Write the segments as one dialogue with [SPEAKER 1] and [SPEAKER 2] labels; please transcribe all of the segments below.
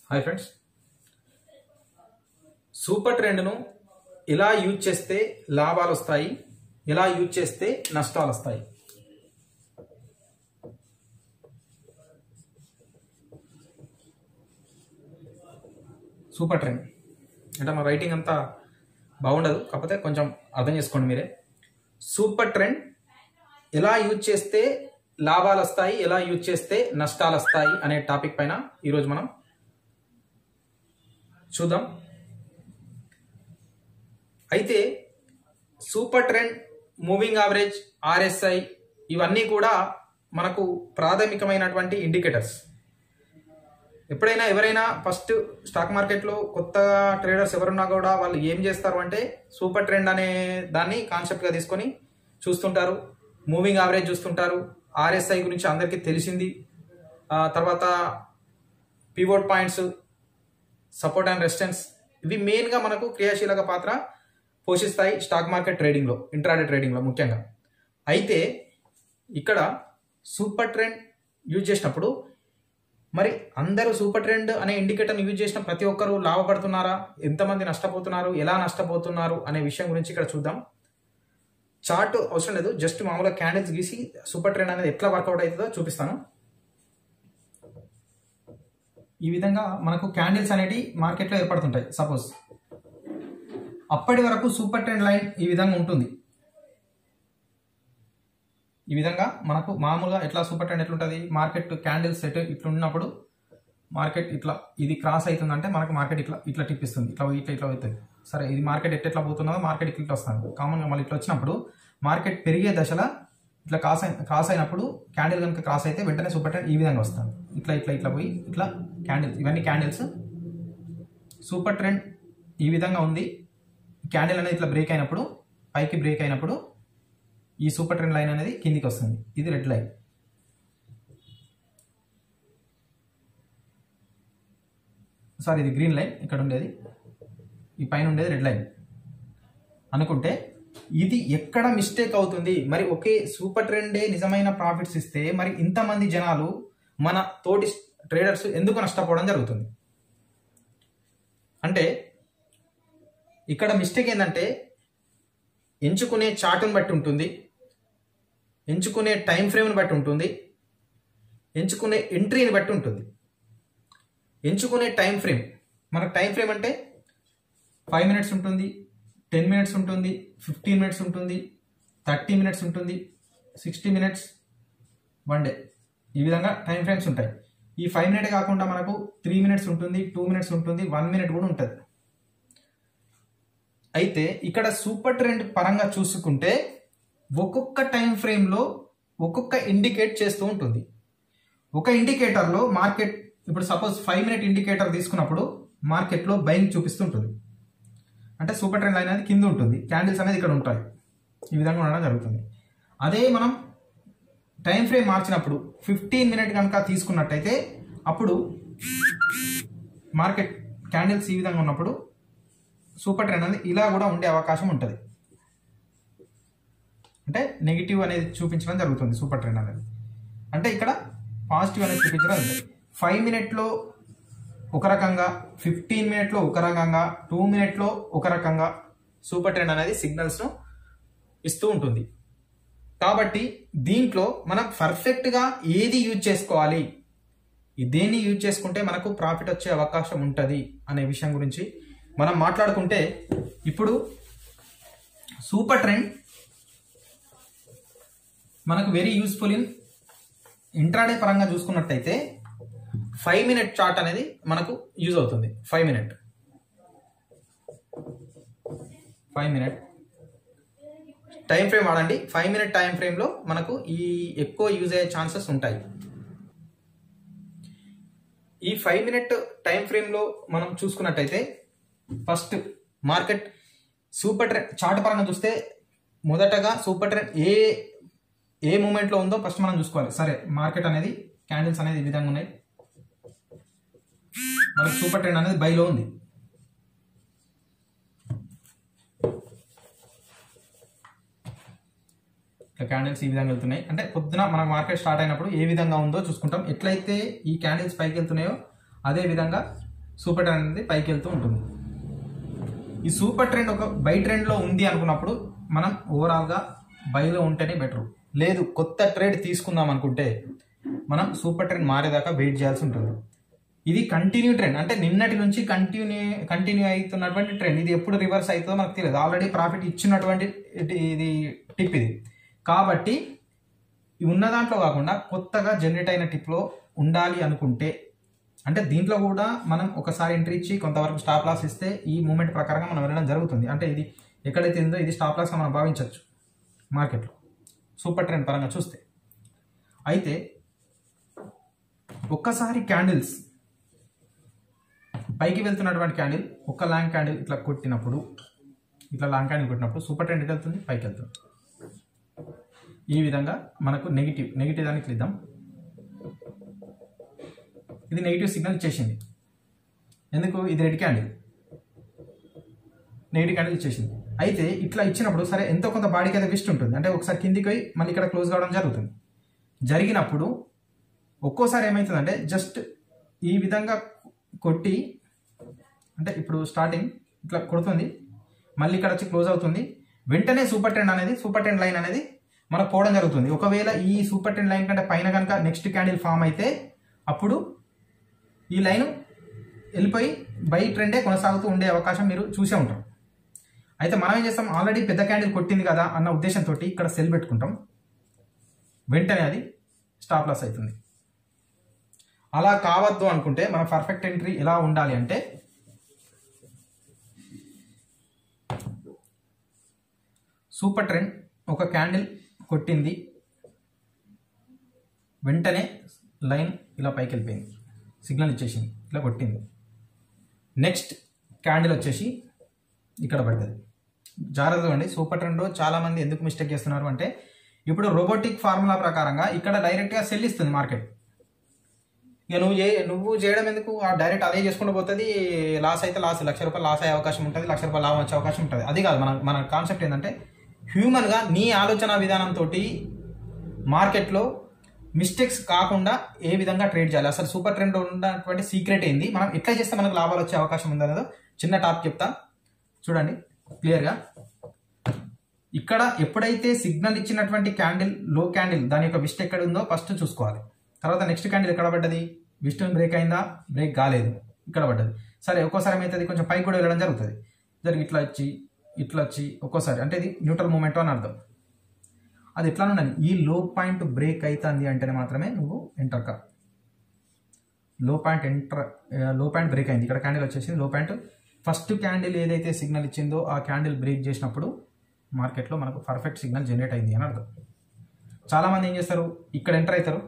[SPEAKER 1] Hi friends super ట్రెండ్ను ఎలా use చేస్తే లాభాలు వస్తాయి ఎలా యూజ్ చేస్తే నష్టాలు వస్తాయి సూపర్ ట్రెండ్ అంటే మా రైటింగ్ అంతా బాగుండదు కాకపోతే కొంచెం అర్థం చేసుకోండి మీరే సూపర్ ట్రెండ్ ఎలా యూజ్ చేస్తే లాభాలు వస్తాయి ఎలా యూజ్ చేస్తే నష్టాలు వస్తాయి అనే టాపిక్ పైన ఈరోజు మనం చూద్దాం అయితే super trend moving average RSI ఇవన్నీ కూడా మనకు ప్రాథమికమైనటువంటి ఇండికేటర్స్ ఎప్పుడైనా ఎవరైనా ఫస్ట్ స్టాక్ మార్కెట్లో కొత్త ట్రేడర్స్ ఎవరున్నా కూడా వాళ్ళు ఏం చేస్తారు అంటే సూపర్ ట్రెండ్ అనే దాన్ని కాన్సెప్ట్గా తీసుకొని చూస్తుంటారు మూవింగ్ యావరేజ్ చూస్తుంటారు ఆర్ఎస్ఐ గురించి అందరికీ తెలిసింది ఆ తర్వాత pivot points support and resistance ఇవి మెయిన్గా మనకు క్రియాశీలక పాత్ర పోషిస్తాయి స్టాక్ మార్కెట్ ట్రేడింగ్లో ఇంట్రాడే ట్రేడింగ్లో ముఖ్యంగా అయితే ఇక్కడ సూపర్ ట్రెండ్ యూజ్ చేసినప్పుడు మరి అందరూ సూపర్ ట్రెండ్ అనే ఇండికేటర్ని యూజ్ చేసిన ప్రతి ఒక్కరు లాభపడుతున్నారా ఎంతమంది నష్టపోతున్నారు ఎలా నష్టపోతున్నారు అనే విషయం గురించి ఇక్కడ చూద్దాం చార్ట్ అవసరం లేదు జస్ట్ మామూలుగా క్యాండిల్స్ గీసి సూపర్ ట్రెండ్ అనేది ఎట్లా వర్కౌట్ అవుతుందో చూపిస్తాను ఈ విధంగా మనకు క్యాండిల్స్ అనేవి మార్కెట్లో ఏర్పడుతుంటాయి సపోజ్ అప్పటి వరకు సూపర్ ట్రెండ్ లైన్ ఈ విధంగా ఉంటుంది ఈ విధంగా మనకు మామూలుగా ఎట్లా సూపర్ ట్రెండ్ ఎట్లుంటుంది మార్కెట్ క్యాండిల్ సెట్ ఇట్లా ఉన్నప్పుడు మార్కెట్ ఇట్లా ఇది క్రాస్ అవుతుందంటే మనకు మార్కెట్ ఇట్లా ఇట్లా టిప్పిస్తుంది ఇట్లా ఇట్లా ఇట్లా అవుతుంది సరే ఇది మార్కెట్ ఎట్లా ఎట్లా పోతున్నదో మార్కెట్ ఇట్లా వస్తుంది కామన్గా మళ్ళీ ఇట్లా వచ్చినప్పుడు మార్కెట్ పెరిగే దశలో ఇట్లా క్రాస్ అయి క్రాస్ అయినప్పుడు క్యాండిల్ కనుక క్రాస్ అయితే వెంటనే సూపర్ ట్రెండ్ ఈ విధంగా వస్తుంది ఇట్లా ఇట్లా ఇట్లా పోయి ఇట్లా క్యాండిల్స్ ఇవన్నీ క్యాండిల్స్ సూపర్ ట్రెండ్ ఈ విధంగా ఉంది క్యాండిల్ అనేది ఇట్లా బ్రేక్ అయినప్పుడు పైకి బ్రేక్ అయినప్పుడు ఈ సూపర్ ట్రెండ్ లైన్ అనేది కిందికి వస్తుంది ఇది రెడ్ లైన్ సారీ ఇది గ్రీన్ లైన్ ఇక్కడ ఉండేది ఈ పైన ఉండేది రెడ్ లైన్ అనుకుంటే ఇది ఎక్కడ మిస్టేక్ అవుతుంది మరి ఒకే సూపర్ ట్రెండే నిజమైన ప్రాఫిట్స్ ఇస్తే మరి ఇంతమంది జనాలు మన తోటి ట్రేడర్స్ ఎందుకు నష్టపోవడం జరుగుతుంది అంటే ఇక్కడ మిస్టేక్ ఏంటంటే ఎంచుకునే చార్ట్ని బట్టి ఉంటుంది ఎంచుకునే టైం ఫ్రేమ్ని బట్టి ఉంటుంది ఎంచుకునే ఎంట్రీని బట్టి ఉంటుంది ఎంచుకునే టైం ఫ్రేమ్ మనకు టైం ఫ్రేమ్ అంటే ఫైవ్ మినిట్స్ ఉంటుంది టెన్ మినిట్స్ ఉంటుంది ఫిఫ్టీన్ మినిట్స్ ఉంటుంది థర్టీ మినిట్స్ ఉంటుంది సిక్స్టీ మినిట్స్ వన్ డే ఈ విధంగా టైం ఫ్రేమ్స్ ఉంటాయి ఈ ఫైవ్ మినిట్ కాకుండా మనకు త్రీ మినిట్స్ ఉంటుంది టూ మినిట్స్ ఉంటుంది వన్ మినిట్ కూడా ఉంటుంది అయితే ఇక్కడ సూపర్ ట్రెండ్ పరంగా చూసుకుంటే ఒక్కొక్క టైం ఫ్రేమ్లో ఒక్కొక్క ఇండికేట్ చేస్తూ ఉంటుంది ఒక ఇండికేటర్లో మార్కెట్ ఇప్పుడు సపోజ్ ఫైవ్ మినిట్ ఇండికేటర్ తీసుకున్నప్పుడు మార్కెట్లో బయింగ్ చూపిస్తుంటుంది అంటే సూపర్ ట్రెండ్ లైన్ అనేది కింద ఉంటుంది క్యాండిల్స్ అనేది ఇక్కడ ఉంటాయి ఈ విధంగా ఉండడం జరుగుతుంది అదే మనం టైం ఫ్రేమ్ మార్చినప్పుడు ఫిఫ్టీన్ మినిట్ కనుక తీసుకున్నట్టయితే అప్పుడు మార్కెట్ క్యాండిల్స్ ఈ విధంగా ఉన్నప్పుడు సూపర్ ట్రెండ్ అనేది ఇలా కూడా ఉండే అవకాశం ఉంటుంది అంటే నెగిటివ్ అనేది చూపించడం జరుగుతుంది సూపర్ ట్రెండ్ అనేది అంటే ఇక్కడ పాజిటివ్ అనేది చూపించడం జరుగుతుంది ఫైవ్ మినిట్లో ఒక రకంగా ఫిఫ్టీన్ మినిట్లో ఒక రకంగా టూ మినిట్లో ఒక రకంగా సూపర్ ట్రెండ్ అనేది సిగ్నల్స్ను ఇస్తూ ఉంటుంది కాబట్టి దీంట్లో మనం పర్ఫెక్ట్గా ఏది యూజ్ చేసుకోవాలి దేన్ని యూజ్ చేసుకుంటే మనకు ప్రాఫిట్ వచ్చే అవకాశం ఉంటుంది అనే విషయం గురించి మనం మాట్లాడుకుంటే ఇప్పుడు సూపర్ ట్రెండ్ మనకు వెరీ యూస్ఫుల్ ఇన్ ఇంట్రాడే పరంగా చూసుకున్నట్టయితే ఫైవ్ మినిట్ చార్ట్ అనేది మనకు యూజ్ అవుతుంది five minute five minute time frame వాడండి ఫైవ్ మినిట్ టైం ఫ్రేమ్లో మనకు ఈ ఎక్కువ యూజ్ అయ్యే ఛాన్సెస్ ఉంటాయి ఈ ఫైవ్ మినిట్ టైం ఫ్రేమ్లో మనం చూసుకున్నట్టయితే first market super trend chart పరంగా చూస్తే మొదటగా సూపర్ ట్రెండ్ ఏ ఏ మూమెంట్లో ఉందో ఫస్ట్ మనం చూసుకోవాలి సరే మార్కెట్ అనేది క్యాండిల్స్ అనేది ఈ విధంగా ఉన్నాయి మనకు సూపర్ ట్రెండ్ అనేది బైలో ఉంది ఇట్లా క్యాండిల్స్ ఈ విధంగా వెళ్తున్నాయి అంటే పొద్దున మన మార్కెట్ స్టార్ట్ అయినప్పుడు ఏ విధంగా ఉందో చూసుకుంటాం ఎట్లయితే ఈ క్యాండిల్స్ పైకి వెళ్తున్నాయో అదే విధంగా సూపర్ ట్రెండ్ అనేది పైకి వెళ్తూ ఉంటుంది ఈ సూపర్ ట్రెండ్ ఒక బై ట్రెండ్లో ఉంది అనుకున్నప్పుడు మనం ఓవరాల్గా బైలో ఉంటేనే బెటర్ లేదు కొత్త ట్రేడ్ తీసుకుందాం అనుకుంటే మనం సూపర్ ట్రెండ్ మారేదాకా వెయిట్ చేయాల్సి ఉంటుంది ఇది కంటిన్యూ ట్రెండ్ అంటే నిన్నటి నుంచి కంటిన్యూ కంటిన్యూ అవుతున్నటువంటి ట్రెండ్ ఇది ఎప్పుడు రివర్స్ అవుతుందో మనకు తెలియదు ఆల్రెడీ ప్రాఫిట్ ఇచ్చినటువంటి ఇది- ఇది టిప్ ఇది కాబట్టి ఈ ఉన్న దాంట్లో కాకుండా కొత్తగా జనరేట్ అయిన టిప్లో ఉండాలి అనుకుంటే అంటే దీంట్లో కూడా మనం ఒకసారి ఎంట్రీ ఇచ్చి కొంతవరకు స్టాప్ లాస్ ఇస్తే ఈ మూమెంట్ ప్రకారంగా మనం వెళ్ళడం జరుగుతుంది అంటే ఇది ఎక్కడైతే ఉందో ఇది స్టాప్ లాస్గా మనం భావించవచ్చు మార్కెట్లో సూపర్ ట్రెండ్ పరంగా చూస్తే అయితే ఒక్కసారి క్యాండిల్స్ పైకి వెళ్తున్నటువంటి క్యాండిల్ ఒక లాంగ్ క్యాండిల్ ఇట్లా కొట్టినప్పుడు ఇట్లా లాంగ్ క్యాండిల్ కొట్టినప్పుడు సూపర్ ట్రెండ్ ఎటు వెళ్తుంది పైకి వెళ్తుంది ఈ విధంగా మనకు నెగిటివ్ నెగిటివ్ దానికి ఇద్దాం ఇది నెగిటివ్ సిగ్నల్ ఇచ్చేసింది ఎందుకు ఇది రెడ్ క్యాండిల్ నెగిటివ్ క్యాండిల్ ఇచ్చేసింది అయితే ఇట్లా ఇచ్చినప్పుడు సరే ఎంతో కొంత బాడీకి అయితే విస్ట్ ఉంటుంది అంటే ఒకసారి కిందికి పోయి మళ్ళీ ఇక్కడ క్లోజ్ కావడం జరుగుతుంది జరిగినప్పుడు ఒక్కోసారి ఏమవుతుందంటే జస్ట్ ఈ విధంగా కొట్టి అంటే ఇప్పుడు స్టార్టింగ్ ఇట్లా కొడుతుంది మళ్ళీ ఇక్కడ వచ్చి క్లోజ్ అవుతుంది వెంటనే సూపర్ టెన్ అనేది సూపర్ టెన్ లైన్ అనేది మనకు పోవడం జరుగుతుంది ఒకవేళ ఈ సూపర్ టెన్ లైన్ కంటే పైన కనుక నెక్స్ట్ క్యాండిల్ ఫామ్ అయితే అప్పుడు ఈ లైన్ వెళ్ళిపోయి బై ట్రెండే కొనసాగుతూ ఉండే అవకాశం మీరు చూసే ఉంటారు అయితే మనం ఏం చేస్తాం ఆల్రెడీ పెద్ద క్యాండిల్ కొట్టింది కదా అన్న ఉద్దేశంతో ఇక్కడ సెల్ పెట్టుకుంటాం వెంటనే అది స్టాప్ లాస్ అవుతుంది అలా కావద్దు అనుకుంటే మన పర్ఫెక్ట్ ఎంట్రీ ఎలా ఉండాలి అంటే సూపర్ ట్రెండ్ ఒక క్యాండిల్ కొట్టింది వెంటనే లైన్ ఇలా పైకి వెళ్ళిపోయింది సిగ్నల్ ఇచ్చేసింది ఇలా కొట్టింది నెక్స్ట్ క్యాండిల్ వచ్చేసి ఇక్కడ పడ్డది జాగ్రత్తగా అండి సూపర్ ట్రెండ్ చాలా మంది ఎందుకు మిస్టేక్ చేస్తున్నారు అంటే ఇప్పుడు రోబోటిక్ ఫార్ములా ప్రకారంగా ఇక్కడ డైరెక్ట్గా సెల్ ఇస్తుంది మార్కెట్ ఇక నువ్వు చే నువ్వు చేయడం ఎందుకు ఆ డైరెక్ట్ అదే చేసుకుంటూ పోతుంది లాస్ అయితే లాస్ లక్ష రూపాయలు లాస్ అయ్యే అవకాశం ఉంటుంది లక్ష రూపాయలు లాభం వచ్చే అవకాశం ఉంటుంది అది కాదు మన మన కాన్సెప్ట్ ఏంటంటే హ్యూమన్గా నీ ఆలోచన విధానంతో మార్కెట్లో మిస్టేక్స్ కాకుండా ఏ విధంగా ట్రేడ్ చేయాలి అసలు సూపర్ ట్రెండ్ ఉన్నటువంటి సీక్రెట్ ఏంది మనం ఎట్లా చేస్తే మనకు లాభాలు వచ్చే అవకాశం ఉందనేదో చిన్న టాప్ చెప్తా చూడండి క్లియర్గా ఇక్కడ ఎప్పుడైతే సిగ్నల్ ఇచ్చినటువంటి క్యాండిల్ లో క్యాండిల్ దాని యొక్క విస్ట్ ఎక్కడ ఉందో ఫస్ట్ చూసుకోవాలి తర్వాత నెక్స్ట్ క్యాండిల్ ఎక్కడ పడ్డది విస్ట్ బ్రేక్ అయిందా బ్రేక్ కాలేదు ఇక్కడ పడ్డది సరే ఒక్కోసారి ఏమవుతుంది కొంచెం పైకి కూడా వెళ్ళడం జరుగుతుంది జరిగి ఇట్లా వచ్చి ఇట్లా వచ్చి ఒక్కోసారి అంటే ఇది న్యూట్రల్ మూమెంట్ అని అర్థం అది ఎట్లా ఉండాలి ఈ లో పాయింట్ బ్రేక్ అవుతుంది అంటేనే మాత్రమే నువ్వు ఎంటర్ కా low point enter low point break అయింది ఇక్కడ క్యాండిల్ వచ్చేసింది లో పాయింట్ ఫస్ట్ క్యాండిల్ ఏదైతే సిగ్నల్ ఇచ్చిందో ఆ క్యాండిల్ బ్రేక్ చేసినప్పుడు మార్కెట్లో మనకు పర్ఫెక్ట్ సిగ్నల్ జనరేట్ అయింది అని అర్థం చాలామంది ఏం చేస్తారు ఇక్కడ ఎంటర్ అవుతారు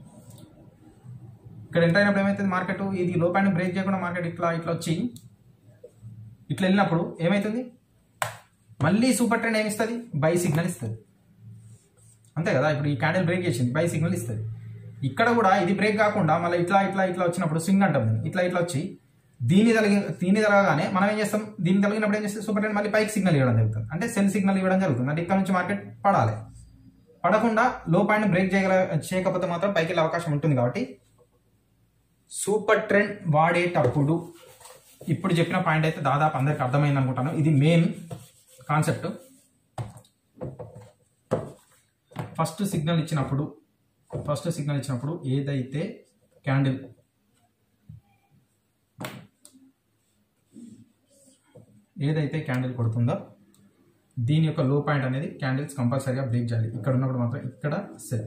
[SPEAKER 1] ఇక్కడ ఎంటర్ అయినప్పుడు ఏమవుతుంది మార్కెట్ ఇది లో పాయింట్ బ్రేక్ చేయకుండా మార్కెట్ ఇట్లా ఇట్లా వచ్చి ఇట్లా వెళ్ళినప్పుడు ఏమవుతుంది మళ్ళీ సూపర్ ట్రెండ్ ఏమి ఇస్తుంది బై సిగ్నల్ ఇస్తుంది అంతే కదా ఇప్పుడు ఈ క్యాండిల్ బ్రేక్ చేసింది బై సిగ్నల్ ఇస్తుంది ఇక్కడ కూడా ఇది బ్రేక్ కాకుండా మళ్ళీ ఇట్లా ఇట్లా ఇట్లా వచ్చినప్పుడు స్వింగ్ అంటాం దీన్ని. ఇట్లా ఇట్లా వచ్చి దీన్ని తలిగి దీన్ని తలగానే మనం ఏం చేస్తాం దీన్ని తలిగినప్పుడు ఏం చేస్తే సూపర్ ట్రెండ్ మళ్ళీ పైకి సిగ్నల్ ఇవ్వడం జరుగుతుంది అంటే సెల్ సిగ్నల్ ఇవ్వడం జరుగుతుంది అంటే ఇక్కడ నుంచి మార్కెట్ పడాలి పడకుండా లో పాయింట్ బ్రేక్ చేయగల చేయకపోతే మాత్రం పైకి వెళ్ళే అవకాశం ఉంటుంది కాబట్టి సూపర్ ట్రెండ్ వాడేటప్పుడు ఇప్పుడు చెప్పిన పాయింట్ అయితే దాదాపు అందరికి అర్థమైంది అనుకుంటాను ఇది మెయిన్ కాన్సెప్ట్ ఫస్ట్ సిగ్నల్ ఇచ్చినప్పుడు ఫస్ట్ సిగ్నల్ ఇచ్చినప్పుడు ఏదైతే క్యాండిల్ ఏదైతే క్యాండిల్ కొడుతుందో దీని యొక్క లో పాయింట్ అనేది క్యాండిల్స్ కంపల్సరీగా బ్రేక్ చేయాలి ఇక్కడ ఉన్నప్పుడు మాత్రం ఇక్కడ సెల్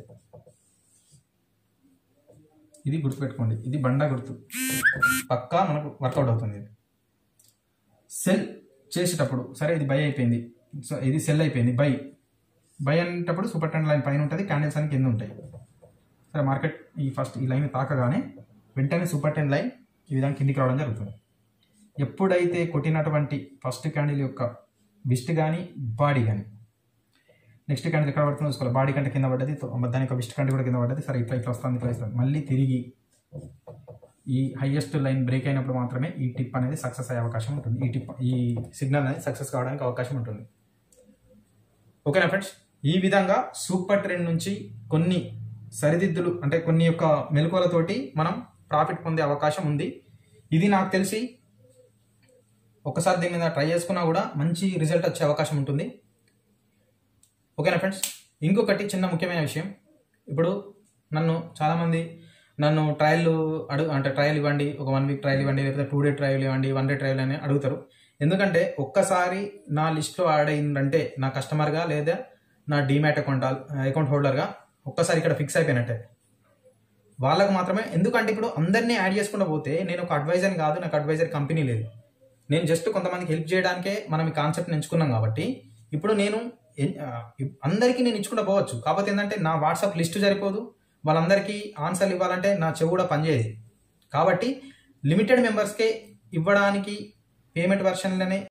[SPEAKER 1] ఇది గుర్తుపెట్టుకోండి ఇది బండా గుర్తు పక్కా మనకు వర్కౌట్ అవుతుంది ఇది సెల్ చేసేటప్పుడు సరే ఇది బై అయిపోయింది సో ఇది సెల్ అయిపోయింది బై బై అనేటప్పుడు సూపర్ టెన్ లైన్ పైన ఉంటుంది క్యాండిల్స్ అని కింద ఉంటాయి సరే మార్కెట్ ఈ ఫస్ట్ ఈ లైన్ తాకగానే వెంటనే సూపర్ టెన్ లైన్ ఈ విధంగా కిందికి రావడం జరుగుతుంది ఎప్పుడైతే కొట్టినటువంటి ఫస్ట్ క్యాండిల్ యొక్క విస్ట్ కానీ బాడీ కానీ నెక్స్ట్ క్యాండిల్ ఎక్కడ పడుతుందో చూసుకోవాలి బాడీ కంటే కింద పడ్డది తో- దాని యొక్క విస్ట్ కంటే కూడా కింద పడ్డది సరే ఇట్లా ఇట్లా వస్తుంది ఇట్లా వస్తుంది మళ్ళీ తిరిగి ఈ హైయెస్ట్ లైన్ బ్రేక్ అయినప్పుడు మాత్రమే ఈ టిప్ అనేది సక్సెస్ అయ్యే అవకాశం ఉంటుంది ఈ టిప్ ఈ సిగ్నల్ అనేది సక్సెస్ కావడానికి అవకాశం ఉంటుంది ఓకేనా ఫ్రెండ్స్ ఈ విధంగా సూపర్ ట్రెండ్ నుంచి కొన్ని సరిదిద్దులు అంటే కొన్ని యొక్క మెలకువలతోటి మనం ప్రాఫిట్ పొందే అవకాశం ఉంది ఇది నాకు తెలిసి ఒకసారి దీని మీద ట్రై చేసుకున్నా కూడా మంచి రిజల్ట్ వచ్చే అవకాశం ఉంటుంది ఓకేనా ఫ్రెండ్స్ ఇంకొకటి చిన్న ముఖ్యమైన విషయం ఇప్పుడు నన్ను చాలామంది నన్ను ట్రయల్ అడుగు అంటే ట్రయల్ ఇవ్వండి ఒక వన్ వీక్ ట్రయల్ ఇవ్వండి లేకపోతే టూ డే ట్రయల్ ఇవ్వండి వన్ డే ట్రయల్ అని అడుగుతారు ఎందుకంటే ఒక్కసారి నా లిస్ట్లో యాడ్ అయిందంటే నా కస్టమర్గా లేదా నా డీమ్యాట్ అకౌంట్ అకౌంట్ హోల్డర్గా ఒక్కసారి ఇక్కడ ఫిక్స్ అయిపోయినట్టే వాళ్ళకు మాత్రమే ఎందుకంటే ఇప్పుడు అందరినీ యాడ్ చేసుకుంటూ పోతే నేను ఒక అడ్వైజర్ని కాదు నాకు అడ్వైజర్ కంపెనీ లేదు నేను జస్ట్ కొంతమందికి హెల్ప్ చేయడానికే మనం ఈ కాన్సెప్ట్ ఎంచుకున్నాం కాబట్టి ఇప్పుడు నేను ఎన్- ఆ, ఇప్- అందరికీ నేను ఇచ్చుకుంటూ పోవచ్చు కాకపోతే ఏంటంటే నా వాట్సాప్ లిస్ట్ సరిపోదు వాళ్ళందరికీ ఆన్సర్లు ఇవ్వాలంటే నా చెవు కూడా పనిచేయదు కాబట్టి లిమిటెడ్ మెంబర్స్కే ఇవ్వడానికి పేమెంట్ వర్షన్లనే